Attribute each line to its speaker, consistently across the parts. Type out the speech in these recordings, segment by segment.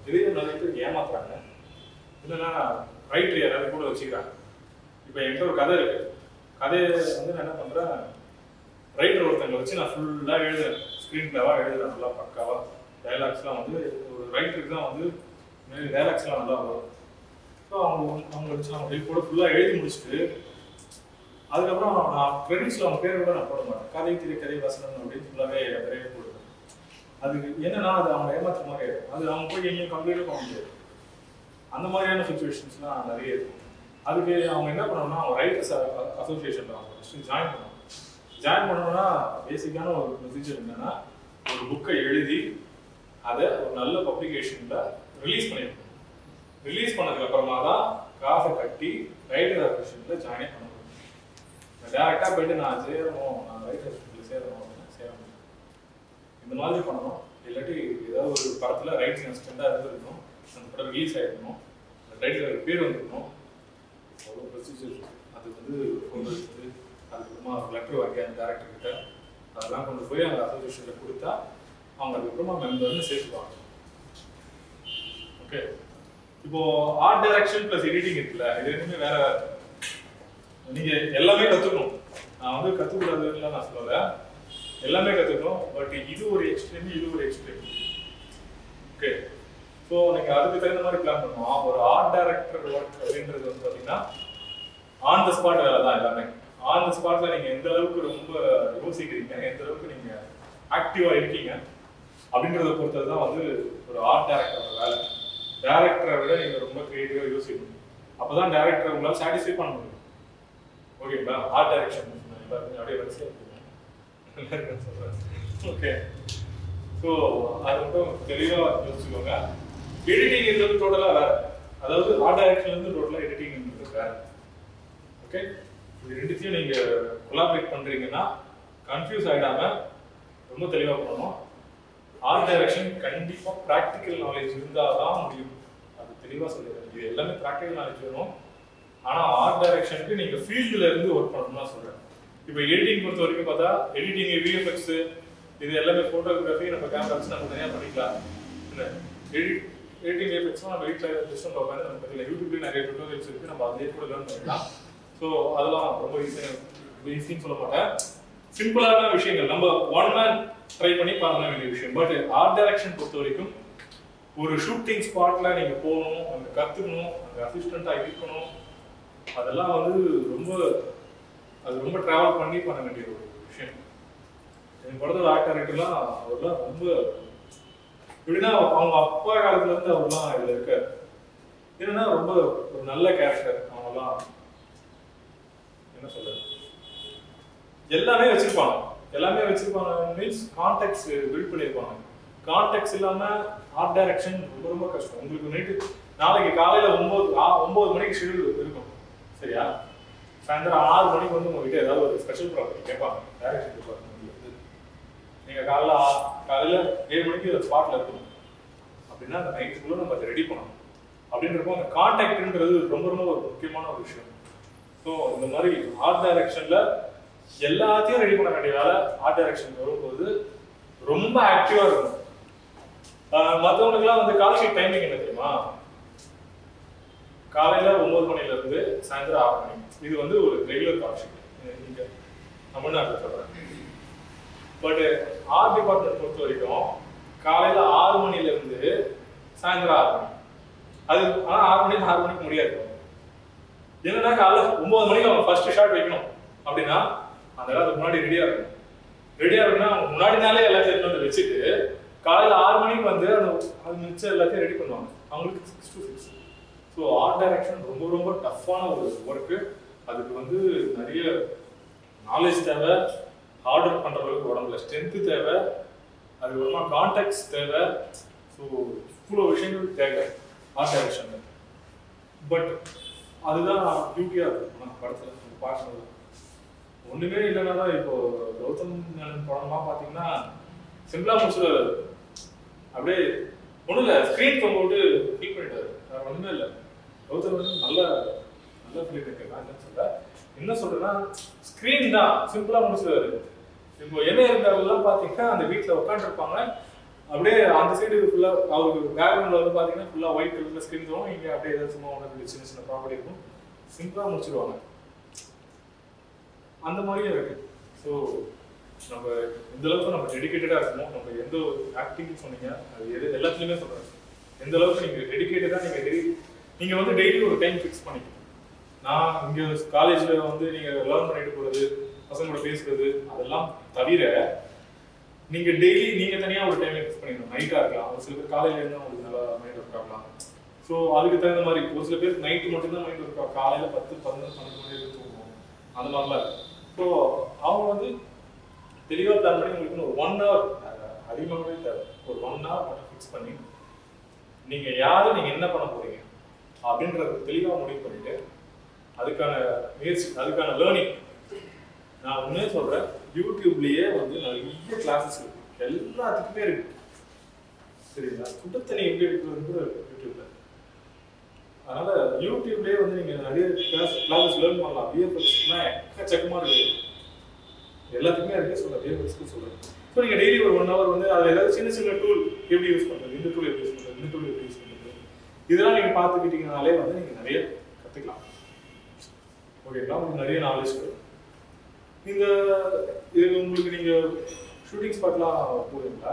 Speaker 1: இதையும் நிறைய பேர் ஏமாத்துறாங்க என்னன்னா ரைட்டர் யாராவது கூட வச்சுக்கிறாங்க இப்போ என்கிட்ட ஒரு கதை இருக்கு கதையை வந்து நான் என்ன பண்றேன் ரைட்டர் ஒருத்தங்களை வச்சு நான் ஃபுல்லாக எழுதுறேன் ஸ்க்ரீன் பிளேவாக எழுதுறேன் நல்லா பக்காவாக டைலாக்ஸ்லாம் வந்து ஒரு ரைட்டருக்கு தான் வந்து டைலாக்ஸ்லாம் நல்லா வரும் ஸோ அவங்க அவங்க வச்சு அவங்க ஹெல்ப் கூட ஃபுல்லாக எழுதி முடிச்சுட்டு அதுக்கப்புறம் நான் கிரெடிட்ஸில் அவங்க பேர் கூட நான் போட மாட்டேன் கதை திரை கதை வசனம் அப்படின்னு ஃபுல்லாகவே நிறைய போடுவேன் அதுக்கு என்னன்னா அது அவங்க ஏமாத்துற மாதிரி ஆயிடும் அது அவங்க போய் எங்கேயும் கம்ப்ளீட்டாக பண்ண முடியாது அந்த மாதிரியான சுச்சுவேஷன்ஸ்லாம் நிறைய இருக்கும் அதுக்கு அவங்க என்ன பண்ணணும்னா அவங்க ரைட்டர்ஸ் அசோசியேஷனில் அவங்க ஃபஸ்ட்டு ஜாயின் பண்ணணும் ஜாயின் பண்ணணும்னா பேசிக்கான ஒரு ப்ரொசீஜர் என்னன்னா ஒரு புக்கை எழுதி அதை ஒரு நல்ல பப்ளிகேஷனில் ரிலீஸ் பண்ணிடணும் ரிலீஸ் பண்ணதுக்கு அப்புறமா தான் காசை கட்டி ரைட்டர் அசோசியேஷனில் ஜாயின் பண்ண முடியும் டேரெக்டாக போயிட்டு நான் சேரணும் நான் ரைட்டர் அசோசியேஷனில் சேரணும் அப்படின்னா சேர முடியும் இந்த மாதிரி பண்ணணும் இல்லாட்டி ஏதாவது ஒரு படத்தில் ரைட்டிங் அசிஸ்டண்டாக இருந்திருக்கணும் அந்த படம் ரிலீஸ் ஆகிருக்கணும் ரைட்டர் பேர் வந்திருக்கணும் அவ்வளோ ப்ரொசீஜர் அது வந்து கொண்டு வந்து அதுக்கப்புறமா லெட்டர் வாங்கி அந்த டேரக்டர் கிட்ட அதெல்லாம் கொண்டு போய் அந்த அசோசியேஷனில் கொடுத்தா அவங்க அதுக்கப்புறமா மெம்பர்னு சேர்த்துப்பாங்க ஓகே இப்போ ஆர்ட் டைரக்ஷன் ப்ளஸ் எடிட்டிங் இருக்குல்ல இது ரெண்டுமே வேற வேற நீங்க எல்லாமே கத்துக்கணும் நான் வந்து கத்துக்கூடாதுன்னு நான் சொல்லல எல்லாமே கத்துக்கணும் பட் இது ஒரு எக்ஸ்ட்ரீம் இது ஒரு எக்ஸ்ட்ரீம் ஓகே ஸோ நீங்க அதுக்கு தகுந்த மாதிரி பிளான் பண்ணணும் ஒரு ஆர்ட் டைரக்டர் ஒர்க் அப்படின்றது வந்து பாத்தீங்கன்னா ஆன் த ஸ்பாட் வேலை தான் எல்லாமே ஆன் த ஸ்பாட்ல நீங்க எந்த அளவுக்கு ரொம்ப யோசிக்கிறீங்க எந்த அளவுக்கு நீங்க ஆக்டிவா இருக்கீங்க அப்படின்றத பொறுத்தது தான் வந்து ஒரு ஆர்ட் டைரக்டரோட வேலை டேரக்டரை விட நீங்க ரொம்ப கிரியேட்டிவா யோசிக்கணும் அப்பதான் டேரக்டரை உங்களால சாட்டிஸ்ஃபை பண்ண முடியும் ஓகேங்களா ஆர்ட் டைரக்ஷன் எல்லாருமே அப்படியே வரிசையா இருக்குங்க சொல்றேன் ஓகே ஸோ அது மட்டும் தெளிவா யோசிச்சுக்கோங்க எடிட்டிங் இருக்கிறது டோட்டலா வேற அதாவது ஆர்ட் டைரக்ஷன்ல இருந்து டோட்டலா எடிட்டிங் வேற ஓகே இது ரெண்டுத்தையும் நீங்க கொலாபரேட் பண்றீங்கன்னா கன்ஃபியூஸ் ஆயிடாம ரொம்ப தெளிவா பண்ணணும் ஆர்ட் டைரக்ஷன் கண்டிப்பா ப்ராக்டிக்கல் நாலேஜ் இருந்தால் தான் முடியும் அது தெளிவா சொல்லிடுறேன் இது எல்லாமே ப்ராக்டிக்கல் நாலேஜ் வேணும் ஆனா ஆர்ட் டைரக்ஷனுக்கு நீங்க ஃபீல்டுல இருந்து ஒர்க் பண்ணணும்னு தான் சொல்றேன் இப்போ எடிட்டிங் பொறுத்த வரைக்கும் பார்த்தா எடிட்டிங் விஎஃப்எக்ஸ் இது எல்லாமே போட்டோகிராஃபி நம்ம கேமரா வச்சு நம்ம தனியாக பண்ணிக்கலாம் என்ன எடிட் எடிட்டிங் விஎஃப்எக்ஸ்லாம் நம்ம வீட்டில் சிஸ்டம் உட்காந்து நம்ம பண்ணிக்கலாம் யூடியூப்லேயும் நிறைய டுட்டோரியல்ஸ் இருக்கு நம்ம அதே கூட லேர்ன் பண்ணிக்கலாம் ஸோ அதெல்லாம் ரொம்ப ஈஸியாக ஈஸின்னு சொல்ல மாட்டேன் சிம்பிளான விஷயங்கள் நம்ம ஒன் மேன் ட்ரை பண்ணி பண்ண வேண்டிய விஷயம் பட் ஆர்ட் டைரக்ஷன் பொறுத்த வரைக்கும் ஒரு ஷூட்டிங் ஸ்பாட்ல நீங்க போகணும் அங்க கத்துக்கணும் அங்க அசிஸ்டண்டா இருக்கணும் அதெல்லாம் வந்து ரொம்ப அது ரொம்ப டிராவல் பண்ணி பண்ண வேண்டிய ஒரு விஷயம் என் படத்துல ஆர்ட் டைரக்டர்லாம் அவர்லாம் ரொம்ப எப்படின்னா அவங்க அப்பா காலத்துல இருந்து அவர்லாம் இதுல இருக்காரு என்னன்னா ரொம்ப ஒரு நல்ல கேரக்டர் அவங்கலாம் என்ன சொல்றது எல்லாமே வச்சிருப்பாங்க எல்லாமே வச்சிருப்பாங்க மீன்ஸ் கான்டெக்ட்ஸ் பில்ட் பண்ணியிருப்பாங்க கான்டெக்ட்ஸ் இல்லாம ஆர்ட் டைரக்ஷன் ரொம்ப ரொம்ப கஷ்டம் உங்களுக்கு நைட்டு நாளைக்கு காலையில ஒன்பது ஆ- ஒன்பது மணிக்கு ஷெடியூல் இருக்கும் சரியா சாயந்தரம் ஆறு மணிக்கு வந்து உங்ககிட்ட ஏதாவது ஒரு ஸ்பெஷல் ப்ராப்பர்ட்டி கேட்பாங்க டைரக்ஷன் டிபார்ட்மெண்ட்ல இருந்து நீங்க காலைல ஆ- காலையில ஏழு மணிக்கு ஸ்பாட்ல இருக்கணும் அப்படின்னா அந்த நைட்டுக்குள்ள நம்ம அதை ரெடி பண்ணணும் அப்படின்றப்போ அந்த கான்டாக்ட்ன்றது ரொம்ப ரொம்ப ஒரு முக்கியமான ஒரு விஷயம் ஸோ இந்த மாதிரி ஆர்ட் டைரக்ஷன்ல எல்லாத்தையும் ரெடி பண்ண வேண்டிய வேலை ஆர்ட் டைரக்ஷன் வரும்போது ரொம்ப ஆக்டிவா இருக்கும் ஆஹ் மத்தவங்களுக்குலாம் வந்து கால் ஷீட் டைமிங் என்ன தெரியுமா காலையில ஒன்பது மணில இருந்து சாயந்தரம் ஆறு மணி இது வந்து ஒரு ரெகுலர் கால் ஷீட் இங்க தமிழ்நாட்டில் சொல்றேன் பட் ஆர்ட் டிபார்ட்மெண்ட் பொறுத்த வரைக்கும் காலையில ஆறு மணில இருந்து சாயந்தரம் ஆறு மணி அது ஆனா ஆறு மணிக்கு ஆறு மணிக்கு முடியாது என்னன்னா காலைல ஒன்பது மணிக்கு அவங்க ஃபர்ஸ்ட் ஷாட் வைக்கணும் அப்படின்னா அந்த நேரத்துக்கு முன்னாடி ரெடியா இருக்கணும் ரெடியா இருக்கணும்னா அவங்க முன்னாடி நாளே எல்லாத்தையும் எடுத்து வந்து வச்சுட்டு காலையில ஆறு மணிக்கு வந்து அந்த அது மிச்சம் எல்லாத்தையும் ரெடி பண்ணுவாங்க அவங்களுக்கு six to six so art direction ரொம்ப ரொம்ப டஃப்பான ஒரு ஒர்க்கு அதுக்கு வந்து நிறைய நாலேஜ் தேவை ஹார்ட் ஒர்க் பண்ற அளவுக்கு உடம்புல ஸ்ட்ரென்த்து தேவை அதுக்கப்புறமா கான்டாக்ட்ஸ் தேவை ஸோ இவ்வளோ விஷயங்கள் தேவை ஆர்ட் டைரக்ஷன் பட் அதுதான் பியூட்டியா இருக்கும் நான் படத்துல பார்க்கறது ஒண்ணுமே இல்லைன்னா தான் இப்போ கௌதம் மேனன் படம்லாம் பாத்தீங்கன்னா சிம்பிளா முடிச்சுடுவாரு அப்படியே ஒண்ணும் இல்ல ஸ்கிரீன் தொங்க விட்டு ஃபீல் பண்ணிட்டாரு வேற ஒண்ணுமே இல்ல கௌதம் மேனன் நல்ல நல்ல ஃபிலிம் மேக்கர் நான் என்ன சொல்ல என்ன சொல்றேன்னா ஸ்கிரீன் தான் சிம்பிளா முடிச்சுடுவாரு இப்போ என்ன இருந்தாலும் பாத்தீங்கன்னா அந்த வீட்டுல உட்காந்துருப்பாங்க அப்படியே அந்த சைடு ஃபுல்லா அவருக்கு பேக்ரவுண்ட்ல வந்து பாத்தீங்கன்னா ஃபுல்லா ஒயிட் கலர்ல ஸ்கிரீன் தரும் இங்க அப்படியே ஏதாவது சும்மா ஒன்று சின்ன சின்ன ப்ராப்பர்ட்டி இருக்கும் சிம்பிளா முடிச்சிருவாங்க அந்த மாதிரியும் இருக்கு ஸோ நம்ம எந்த அளவுக்கு நம்ம டெடிகேட்டடா இருக்கணும் நம்ம எந்த ஆக்டிங் சொன்னீங்க அது எது எல்லாத்துலயுமே சொல்றேன் எந்த அளவுக்கு நீங்க டெடிகேட்டடா நீங்க டெய்லி நீங்க வந்து டெய்லி ஒரு டைம் ஃபிக்ஸ் பண்ணிக்கணும் நான் இங்க காலேஜ்ல வந்து நீங்க லேர்ன் பண்ணிட்டு போறது பசங்களோட பேசுறது அதெல்லாம் தவிர நீங்க டெய்லி நீங்க தனியா ஒரு டைம் ஃபிக்ஸ் பண்ணிக்கணும் நைட்டா இருக்கலாம் ஒரு சில பேர் காலையில இருந்தா உங்களுக்கு நல்லா மைண்ட் ஒர்க் ஆகலாம் ஸோ அதுக்கு தகுந்த மாதிரி ஒரு சில பேர் நைட்டு மட்டும்தான் மைண்ட் ஒர்க் ஆகும் காலையில பத்து பதினொன்று பன்னெண்டு மணி வரைக்கும் தூங்குவோம் அந்த மாதிரிலாம் இருக்கு ஸோ அவங்க வந்து தெளிவா பிளான் பண்ணி உங்களுக்கு ஒரு ஒன் ஹவர் அதிகமாகவே தேவை ஒரு ஒன் ஹவர் மட்டும் ஃபிக்ஸ் பண்ணி நீங்க யாரு நீங்க என்ன பண்ண போறீங்க அப்படின்றத தெளிவா முடிவு பண்ணிட்டு அதுக்கான முயற்சி அதுக்கான லேர்னிங் நான் உண்மையே சொல்றேன் யூடியூப்லயே வந்து நிறைய கிளாஸஸ் இருக்கு எல்லாத்துக்குமே இருக்கு சரிங்களா சுடுத்தண்ணி எப்படி எடுக்கிறது கூட இருக்கு யூடியூப்ல அதனால யூடியூப்லயே வந்து நீங்க நிறைய கிளாஸ் கிளாஸஸ் லேர்ன் பண்ணலாம் விஎஃப்எக்ஸ்னா எக்கச்சக்கமா இருக்கு எல்லாத்துக்குமே இருக்கு சொல்ல விஎஃப்எக்ஸ்க்கு சொல்றேன் ஸோ நீங்க டெய்லி ஒரு ஒன் ஹவர் வந்து அதுல ஏதாவது சின்ன சின்ன டூல் எப்படி யூஸ் பண்றது இந்த டூல் எப்படி யூஸ் பண்றது இந்த டூல் எப்படி யூஸ் பண்றது இதெல்லாம் நீங்க பார்த்துக்கிட்டீங்கனாலே வந்து நீங்க நிறைய கத்துக்கலாம் ஓகேங்களா உங்களுக்கு நிறைய நாலேஜ் வரும் இந்த இது உங்களுக்கு நீங்க ஷூட்டிங் ஸ்பாட்லாம் போவீங்களா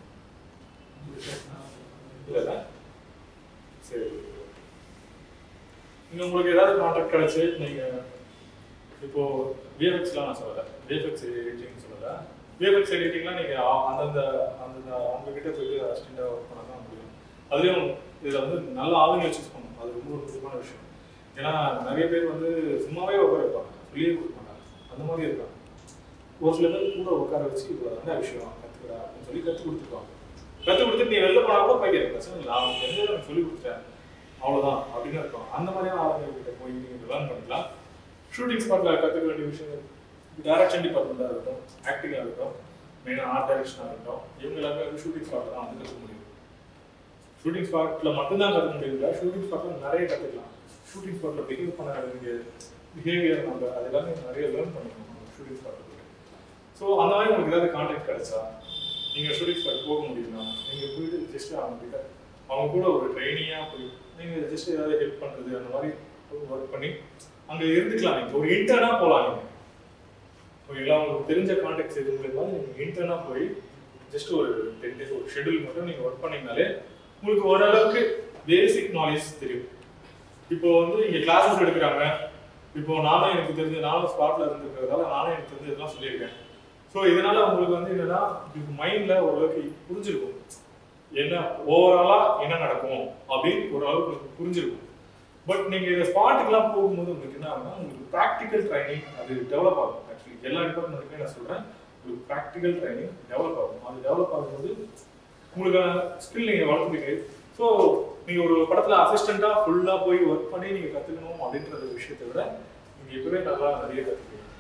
Speaker 1: இல்லைல்ல சரி நீங்க உங்களுக்கு ஏதாவது கான்டாக்ட் கிடைச்சு நீங்க இப்போ விஎஃப்எக்ஸ்லாம் நான் சொல்லலை விஎஃப்எக்ஸ் எடிட்டிங் சொல்லலை விஎஃப்எக்ஸ் எடிட்டிங்லாம் நீங்க அ- அந்தந்த அந்தந்த அவங்க கிட்ட போயிட்டு அசிஸ்டண்டாக ஒர்க் பண்ண தான் முடியும் அதுலயும் இதுல வந்து நல்ல ஆளுங்களை சூஸ் பண்ணணும் அது ரொம்ப ஒரு முக்கியமான விஷயம் ஏன்னா நிறைய பேர் வந்து சும்மாவே உட்கார வைப்பாங்க வெளியே கொடுக்க மாட்டாங்க அந்த மாதிரி இருக்காங்க ஒரு சில பேர் கூட உட்கார வச்சு இது என்ன விஷயம் கத்துக்கடா அப்படின்னு சொல்லி கத்து கொடுத்துருப்பாங்க கத்து கொடுத்துட்டு நீ வெளில போனா கூட போய்க்கிறேன் பிரச்சனை இல்லை நான் உனக்கு எந்த எனக்கு சொல்லி கொடுத்துட்டேன் அவ்வளவுதான் அப்படின்னு இருக்கும் அந்த மாதிரியான ஆளுங்க கிட்ட போய் நீங்க லேர்ன் பண்ணிக்கலாம் ஷூட்டிங் ஸ்பாட்ல கத்துக்க வேண்டிய விஷயம் டைரக்ஷன் டிபார்ட்மெண்ட்டாக இருக்கட்டும் ஆக்டிங்காக இருக்கட்டும் மெயினாக ஆர்ட் டைரக்ஷனாக இருக்கட்டும் இவங்க எல்லாமே வந்து ஷூட்டிங் ஸ்பாட்ல தான் வந்து கற்றுக்க முடியும் ஷூட்டிங் ஸ்பாட்ல மட்டும்தான் கற்றுக்க முடியல ஷூட்டிங் ஸ்பாட்ல நிறைய கற்றுக்கலாம் ஷூட்டிங் ஸ்பாட்ல பிஹேவ் பண்ண வேண்டிய பிஹேவியர் நம்ம அது எல்லாமே நிறைய லேர்ன் பண்ணிக்கணும் ஷூட்டிங் ஸ்பாட்ல ஸோ அந்த மாதிரி உங்களுக்கு ஏதாவது கான்டாக்ட் கிடைச்சா நீங்க ஷூட்டிங் ஸ்பாட் போக முடியுமா நீங்க போயிட்டு ஜஸ்ட் அவங்க கிட்ட அவங்க கூட ஒரு ட்ரைனிங்கா போய் நீங்க ஜஸ்ட் ஏதாவது ஹெல்ப் பண்றது அந்த மாதிரி ஒர்க் பண்ணி அங்க இருந்துக்கலாம் நீங்க ஒரு இன்டர்னா போலாம் நீங்க ஓகேங்களா உங்களுக்கு தெரிஞ்ச கான்டாக்ட்ஸ் எது மூலயமா நீங்க இன்டர்னா போய் ஜஸ்ட் ஒரு டென் டேஸ் ஒரு ஷெட்யூல் மட்டும் நீங்க ஒர்க் பண்ணீங்கனாலே உங்களுக்கு ஓரளவுக்கு பேசிக் நாலேஜ் தெரியும் இப்போ வந்து இங்க கிளாஸஸ் எடுக்கிறாங்க இப்போ நானும் எனக்கு தெரிஞ்ச நானும் ஸ்பாட்ல இருந்துக்கிறதால நானும் எனக்கு தெரிஞ்ச இதெல்லாம் சொல்லியிருக்கேன் ஸோ இதனால உங்களுக்கு வந்து என்னன்னா மைண்ட்ல ஓரளவுக்கு புரிஞ்சிருக்கும் என்ன ஓவராலா என்ன நடக்கும் அப்படின்னு ஓரளவுக்கு உங்களுக்கு புரிஞ்சிருக்கும் பட் நீங்க இந்த ஸ்பாட்டுக்கெல்லாம் போகும்போது உங்களுக்கு என்ன ஆகும்னா உங்களுக்கு ப்ராக்டிக்கல் ட்ரைனிங் அது டெவலப் ஆகும் ஆக்சுவலி எல்லா டிபார்ட்மெண்ட்டுமே நான் சொல்றேன் உங்களுக்கு ப்ராக்டிக்கல் ட்ரைனிங் டெவலப் ஆகும் அது டெவலப் ஆகும்போது உங்களுக்கான ஸ்கில் நீங்க வளர்த்துப்பீங்க ஸோ நீங்க ஒரு படத்துல அசிஸ்டண்டா ஃபுல்லா போய் ஒர்க் பண்ணி நீங்க கத்துக்கணும் அப்படின்ற ஒரு விஷயத்தை விட நீங்க இப்பவே நல்லா நிறைய கத்துப்பீங்க